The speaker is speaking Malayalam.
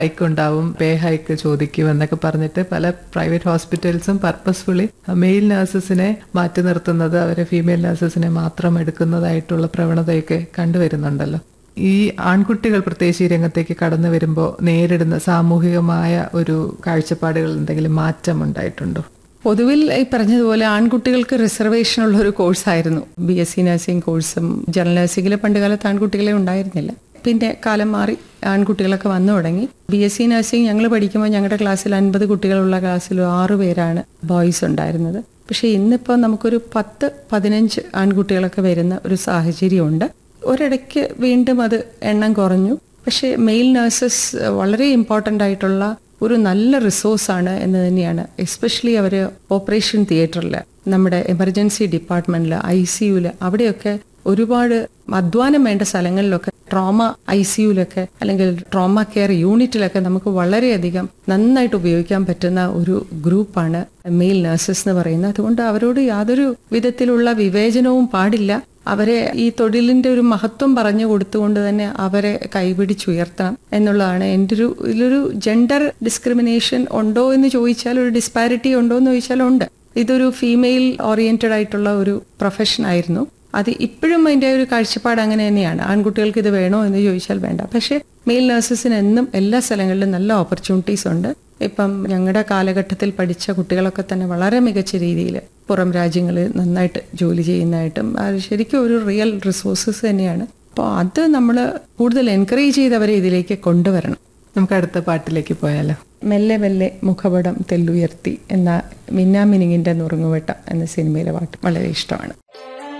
ഹൈക്ക് ഉണ്ടാവും പേ ഹൈക്ക് ചോദിക്കും എന്നൊക്കെ പറഞ്ഞിട്ട് പല പ്രൈവറ്റ് ഹോസ്പിറ്റൽസും പർപ്പസ്ഫുള്ളി മെയിൽ നഴ്സസിനെ മാറ്റി നിർത്തുന്നത് അവരെ ഫീമെയിൽ നഴ്സസിനെ മാത്രം എടുക്കുന്നതായിട്ടുള്ള പ്രവണതയൊക്കെ കണ്ടുവരുന്നുണ്ടല്ലോ ഈ ആൺകുട്ടികൾ പ്രത്യേകിച്ച് ഈ രംഗത്തേക്ക് കടന്നു വരുമ്പോൾ നേരിടുന്ന സാമൂഹികമായ ഒരു കാഴ്ചപ്പാടുകൾ എന്തെങ്കിലും മാറ്റം ഉണ്ടായിട്ടുണ്ടോ പൊതുവിൽ ഈ പറഞ്ഞതുപോലെ ആൺകുട്ടികൾക്ക് റിസർവേഷൻ ഉള്ള ഒരു കോഴ്സായിരുന്നു ബി എസ് സി നഴ്സിംഗ് കോഴ്സും ജനറൽ നഴ്സിംഗിൽ പണ്ടുകാലത്ത് ആൺകുട്ടികളെ ഉണ്ടായിരുന്നില്ല പിന്നെ കാലം മാറി ആൺകുട്ടികളൊക്കെ വന്നു തുടങ്ങി ബി എസ് സി നഴ്സിംഗ് ഞങ്ങൾ പഠിക്കുമ്പോൾ ഞങ്ങളുടെ ക്ലാസ്സിൽ അൻപത് കുട്ടികളുള്ള ക്ലാസ്സിൽ ആറു പേരാണ് ബോയ്സ് ഉണ്ടായിരുന്നത് പക്ഷേ ഇന്നിപ്പോൾ നമുക്കൊരു പത്ത് പതിനഞ്ച് ആൺകുട്ടികളൊക്കെ വരുന്ന ഒരു സാഹചര്യമുണ്ട് ഒരിടയ്ക്ക് വീണ്ടും അത് എണ്ണം കുറഞ്ഞു പക്ഷേ മെയിൽ നഴ്സസ് വളരെ ഇമ്പോർട്ടൻ്റ് ആയിട്ടുള്ള ഒരു നല്ല റിസോഴ്സാണ് എന്ന് തന്നെയാണ് എസ്പെഷ്യലി അവർ ഓപ്പറേഷൻ തിയേറ്ററിൽ നമ്മുടെ എമർജൻസി ഡിപ്പാർട്ട്മെന്റിൽ ഐ സി യുല് അവിടെയൊക്കെ ഒരുപാട് അധ്വാനം വേണ്ട സ്ഥലങ്ങളിലൊക്കെ ട്രോമ ഐ സി യുലൊക്കെ അല്ലെങ്കിൽ ട്രോമ കെയർ യൂണിറ്റിലൊക്കെ നമുക്ക് വളരെയധികം നന്നായിട്ട് ഉപയോഗിക്കാൻ പറ്റുന്ന ഒരു ഗ്രൂപ്പാണ് മെയിൽ നഴ്സസ് എന്ന് പറയുന്നത് അതുകൊണ്ട് അവരോട് യാതൊരു വിധത്തിലുള്ള വിവേചനവും പാടില്ല അവരെ ഈ തൊഴിലിന്റെ ഒരു മഹത്വം പറഞ്ഞു കൊടുത്തുകൊണ്ട് തന്നെ അവരെ കൈപിടിച്ചുയർത്താം എന്നുള്ളതാണ് എൻ്റെ ഒരു ഇതിലൊരു ജെൻഡർ ഡിസ്ക്രിമിനേഷൻ ഉണ്ടോ എന്ന് ചോദിച്ചാൽ ഒരു ഡിസ്പാരിറ്റി ഉണ്ടോ എന്ന് ചോദിച്ചാൽ ഉണ്ട് ഇതൊരു ഫീമെയിൽ ഓറിയന്റഡ് ആയിട്ടുള്ള ഒരു പ്രൊഫഷൻ ആയിരുന്നു അത് ഇപ്പോഴും അതിന്റെ ഒരു കാഴ്ചപ്പാട് അങ്ങനെ തന്നെയാണ് ആൺകുട്ടികൾക്ക് ഇത് വേണോ എന്ന് ചോദിച്ചാൽ വേണ്ട പക്ഷേ മെയിൽ നഴ്സസിന് എന്നും എല്ലാ സ്ഥലങ്ങളിലും നല്ല ഓപ്പർച്യൂണിറ്റീസ് ഉണ്ട് ഇപ്പം ഞങ്ങളുടെ കാലഘട്ടത്തിൽ പഠിച്ച കുട്ടികളൊക്കെ തന്നെ വളരെ മികച്ച രീതിയിൽ പുറം രാജ്യങ്ങളിൽ നന്നായിട്ട് ജോലി ചെയ്യുന്നതായിട്ടും അത് ശരിക്കും ഒരു റിയൽ റിസോഴ്സസ് തന്നെയാണ് അപ്പോൾ അത് നമ്മൾ കൂടുതൽ എൻകറേജ് ചെയ്ത് അവരെ ഇതിലേക്ക് കൊണ്ടുവരണം നമുക്ക് അടുത്ത പാട്ടിലേക്ക് പോയാലോ മെല്ലെ മെല്ലെ മുഖപടം തെല്ലുയർത്തി എന്ന മിന്നാമിനിങ്ങിന്റെ നുറുങ്ങുവെട്ടം എന്ന സിനിമയിലെ പാട്ട് വളരെ ഇഷ്ടമാണ്